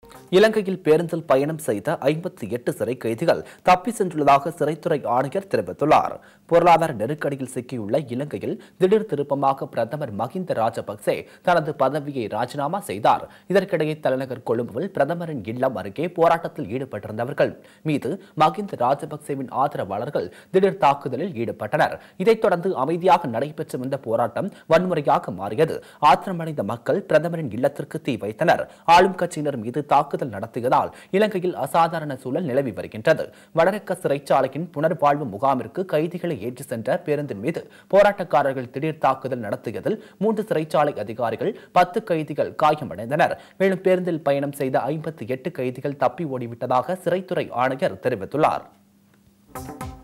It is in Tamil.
இலங்கையில் பேருந்தில் பயணம் செய்த ஐம்பத்தி எட்டு சிறை கைதிகள் தப்பி சென்றுள்ளதாக சிறைத்துறை ஆணையர் தெரிவித்துள்ளார் பொருளாதார நெருக்கடியில் சிக்கியுள்ள இலங்கையில் திடீர் திருப்பமாக பிரதமர் மஹிந்த ராஜபக்சே தனது பதவியை ராஜினாமா செய்தார் இதற்கிடையே தலைநகர் கொழும்புவில் பிரதமரின் இல்லம் அருகே போராட்டத்தில் ஈடுபட்டிருந்தவர்கள் மீது மஹிந்த ராஜபக்சேவின் ஆதரவாளர்கள் திடீர் தாக்குதலில் ஈடுபட்டனர் இதைத் தொடர்ந்து அமைதியாக நடைபெற்று வந்த போராட்டம் வன்முறையாக மாறியது ஆத்திரமடைந்த மக்கள் பிரதமரின் இல்லத்திற்கு தீ வைத்தனர் ஆளும் கட்சியினர் மீது தாக்குதல் நடத்தியதால் இலங்கையில் அசாதாரண சூழல் நிலவி வருகின்றது வடரக்க சிறைச்சாலையின் புனர்வாழ்வு முகாமிற்கு கைதிகளை ஏற்றி சென்ற பேருந்தின் மீது போராட்டக்காரர்கள் திடீர் தாக்குதல் நடத்தியதில் மூன்று சிறைச்சாலை அதிகாரிகள் பத்து கைதிகள் காயமடைந்தனர் மேலும் பேருந்தில் பயணம் செய்த ஐம்பத்தி எட்டு கைதிகள் தப்பி ஓடிவிட்டதாக சிறைத்துறை ஆணையர் தெரிவித்துள்ளார்